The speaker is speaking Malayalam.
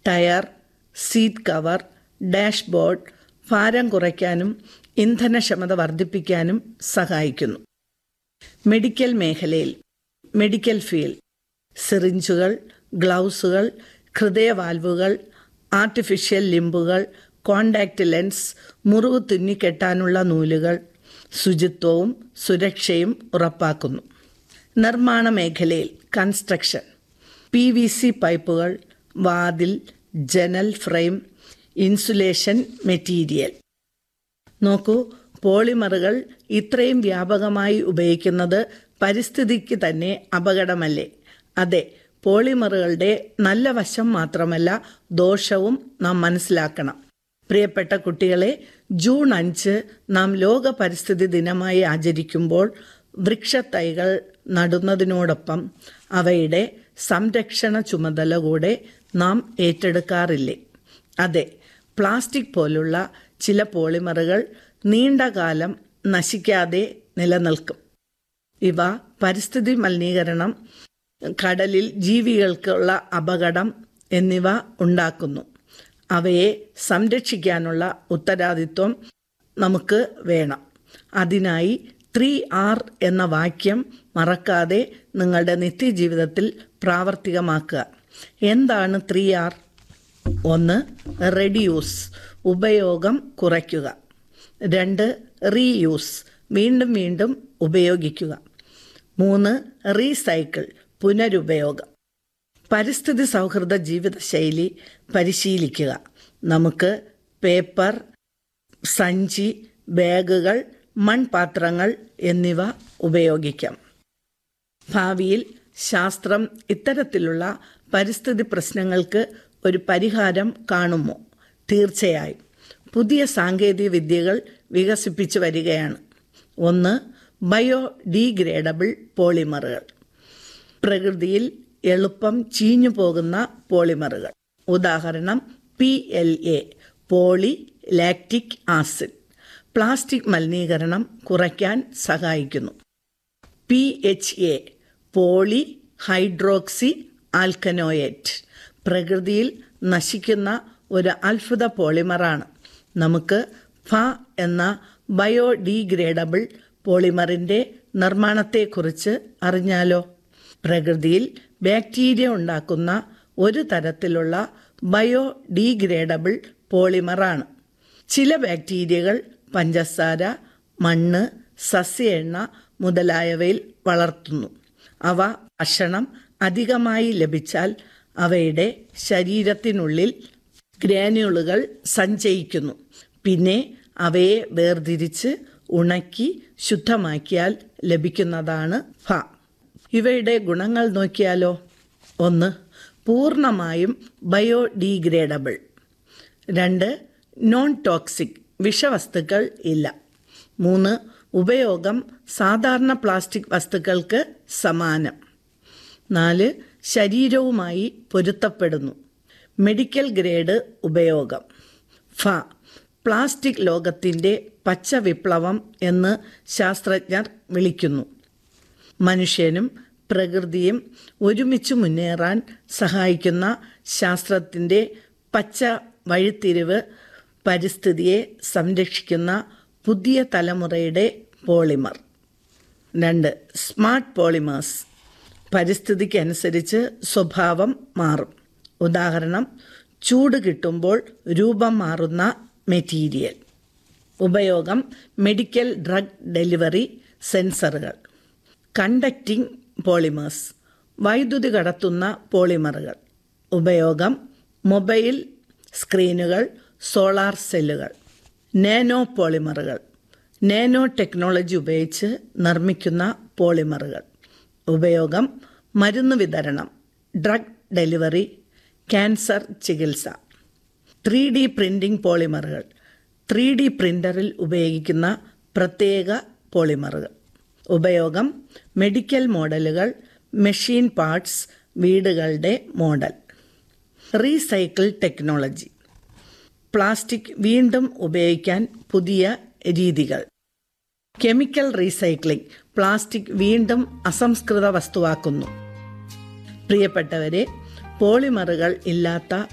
ടയർ സീറ്റ് കവർ ഡാഷ്ബോർഡ് ഭാരം കുറയ്ക്കാനും ഇന്ധനക്ഷമത വർദ്ധിപ്പിക്കാനും സഹായിക്കുന്നു മെഡിക്കൽ മേഖലയിൽ മെഡിക്കൽ ഫീൽഡ് സിറിഞ്ചുകൾ ഗ്ലൗസുകൾ ഹൃദയവാൽവുകൾ ആർട്ടിഫിഷ്യൽ ലിംബുകൾ കോണ്ടാക്ട് ലെൻസ് മുറിവ് തുന്നിക്കെട്ടാനുള്ള നൂലുകൾ ശുചിത്വവും സുരക്ഷയും ഉറപ്പാക്കുന്നു നിർമ്മാണ മേഖലയിൽ കൺസ്ട്രക്ഷൻ പി വി സി പൈപ്പുകൾ വാതിൽ ജനൽ ഫ്രെയിം ഇൻസുലേഷൻ മെറ്റീരിയൽ നോക്കൂ പോളിമറുകൾ ഇത്രയും വ്യാപകമായി ഉപയോഗിക്കുന്നത് പരിസ്ഥിതിക്ക് തന്നെ അപകടമല്ലേ അതെ പോളിമറുകളുടെ നല്ല വശം മാത്രമല്ല ദോഷവും നാം മനസ്സിലാക്കണം പ്രിയപ്പെട്ട കുട്ടികളെ ജൂൺ അഞ്ച് നാം ലോക പരിസ്ഥിതി ദിനമായി ആചരിക്കുമ്പോൾ വൃക്ഷത്തൈകൾ നടുന്നതിനോടൊപ്പം അവയുടെ സംരക്ഷണ ചുമതല കൂടെ നാം ഏറ്റെടുക്കാറില്ലേ അതെ പ്ലാസ്റ്റിക് പോലുള്ള ചില പോളിമറുകൾ നീണ്ടകാലം നശിക്കാതെ നിലനിൽക്കും ഇവ പരിസ്ഥിതി മലിനീകരണം കടലിൽ ജീവികൾക്കുള്ള അപകടം എന്നിവ ഉണ്ടാക്കുന്നു അവയെ സംരക്ഷിക്കാനുള്ള ഉത്തരവാദിത്വം നമുക്ക് വേണം അതിനായി ത്രീ ആർ എന്ന വാക്യം മറക്കാതെ നിങ്ങളുടെ നിത്യജീവിതത്തിൽ പ്രാവർത്തികമാക്കുക എന്താണ് ത്രീ ആർ ഒന്ന് റെഡ്യൂസ് ഉപയോഗം കുറയ്ക്കുക രണ്ട് റീയൂസ് വീണ്ടും വീണ്ടും ഉപയോഗിക്കുക മൂന്ന് റീസൈക്കിൾ പുനരുപയോഗം പരിസ്ഥിതി സൗഹൃദ ജീവിതശൈലി പരിശീലിക്കുക നമുക്ക് പേപ്പർ സഞ്ചി ബാഗുകൾ മൺപാത്രങ്ങൾ എന്നിവ ഉപയോഗിക്കാം ഭാവിയിൽ ശാസ്ത്രം ഇത്തരത്തിലുള്ള പരിസ്ഥിതി പ്രശ്നങ്ങൾക്ക് ഒരു പരിഹാരം കാണുമോ തീർച്ചയായും പുതിയ സാങ്കേതിക വിദ്യകൾ വികസിപ്പിച്ചു വരികയാണ് ഒന്ന് ബയോ ഡീഗ്രേഡബിൾ പോളിമറുകൾ പ്രകൃതിയിൽ എളുപ്പം ചീഞ്ഞു പോകുന്ന പോളിമറുകൾ ഉദാഹരണം P L A poly lactic acid plastic മലിനീകരണം കുറയ്ക്കാൻ സഹായിക്കുന്നു P H A poly hydroxy alkanoate പ്രകൃതിയിൽ നശിക്കുന്ന ഒരു അത്ഭുത പോളിമറാണ് നമുക്ക് ഫ എന്ന ബയോഡീഗ്രേഡബിൾ പോളിമറിൻ്റെ നിർമ്മാണത്തെക്കുറിച്ച് അറിഞ്ഞാലോ പ്രകൃതിയിൽ ബാക്ടീരിയ ഉണ്ടാക്കുന്ന ഒരു തരത്തിലുള്ള ബയോഡീഗ്രേഡബിൾ പോളിമറാണ് ചില ബാക്ടീരിയകൾ പഞ്ചസാര മണ്ണ് സസ്യ എണ്ണ മുതലായവയിൽ വളർത്തുന്നു അവ ഭക്ഷണം അധികമായി ലഭിച്ചാൽ അവയുടെ ശരീരത്തിനുള്ളിൽ ഗ്രാനുകളുകൾ സഞ്ചയിക്കുന്നു പിന്നെ അവയെ വേർതിരിച്ച് ഉണക്കി ശുദ്ധമാക്കിയാൽ ലഭിക്കുന്നതാണ് ഫ ഇവയുടെ ഗുണങ്ങൾ നോക്കിയാലോ ഒന്ന് പൂർണ്ണമായും ബയോഡീഗ്രേഡബിൾ രണ്ട് നോൺ ടോക്സിക് വിഷവസ്തുക്കൾ ഇല്ല മൂന്ന് ഉപയോഗം സാധാരണ പ്ലാസ്റ്റിക് വസ്തുക്കൾക്ക് സമാനം നാല് ശരീരവുമായി പൊരുത്തപ്പെടുന്നു മെഡിക്കൽ ഗ്രേഡ് ഉപയോഗം ഫ പ്ലാസ്റ്റിക് ലോകത്തിൻ്റെ പച്ച വിപ്ലവം എന്ന് ശാസ്ത്രജ്ഞർ വിളിക്കുന്നു മനുഷ്യനും പ്രകൃതിയും ഒരുമിച്ച് മുന്നേറാൻ സഹായിക്കുന്ന ശാസ്ത്രത്തിൻ്റെ പച്ച വഴിത്തിരിവ് പരിസ്ഥിതിയെ സംരക്ഷിക്കുന്ന പുതിയ തലമുറയുടെ പോളിമർ രണ്ട് സ്മാർട്ട് പോളിമേഴ്സ് പരിസ്ഥിതിക്കനുസരിച്ച് സ്വഭാവം മാറും ഉദാഹരണം ചൂട് കിട്ടുമ്പോൾ രൂപം മാറുന്ന മെറ്റീരിയൽ ഉപയോഗം മെഡിക്കൽ ഡ്രഗ് ഡെലിവറി സെൻസറുകൾ കണ്ടക്റ്റിംഗ് പോളിമേഴ്സ് വൈദ്യുതി കടത്തുന്ന പോളിമറുകൾ ഉപയോഗം മൊബൈൽ സ്ക്രീനുകൾ സോളാർ സെല്ലുകൾ നാനോ പോളിമറുകൾ നാനോ ടെക്നോളജി ഉപയോഗിച്ച് നിർമ്മിക്കുന്ന പോളിമറുകൾ ഉപയോഗം മരുന്ന് വിതരണം ഡ്രഗ് ഡെലിവറി ക്യാൻസർ ചികിത്സ ത്രീ ഡി പ്രിൻറ്റിംഗ് പോളിമറുകൾ ത്രീ ഡി പ്രിൻ്ററിൽ ഉപയോഗിക്കുന്ന പ്രത്യേക പോളിമറുകൾ ഉപയോഗം മെഡിക്കൽ മോഡലുകൾ മെഷീൻ പാർട്സ് വീടുകളുടെ മോഡൽ റീസൈക്കിൾ ടെക്നോളജി പ്ലാസ്റ്റിക് വീണ്ടും ഉപയോഗിക്കാൻ പുതിയ രീതികൾ കെമിക്കൽ റീസൈക്ലിംഗ് പ്ലാസ്റ്റിക് വീണ്ടും അസംസ്കൃത വസ്തുവാക്കുന്നു പ്രിയപ്പെട്ടവരെ പോളിമറുകൾ ഇല്ലാത്ത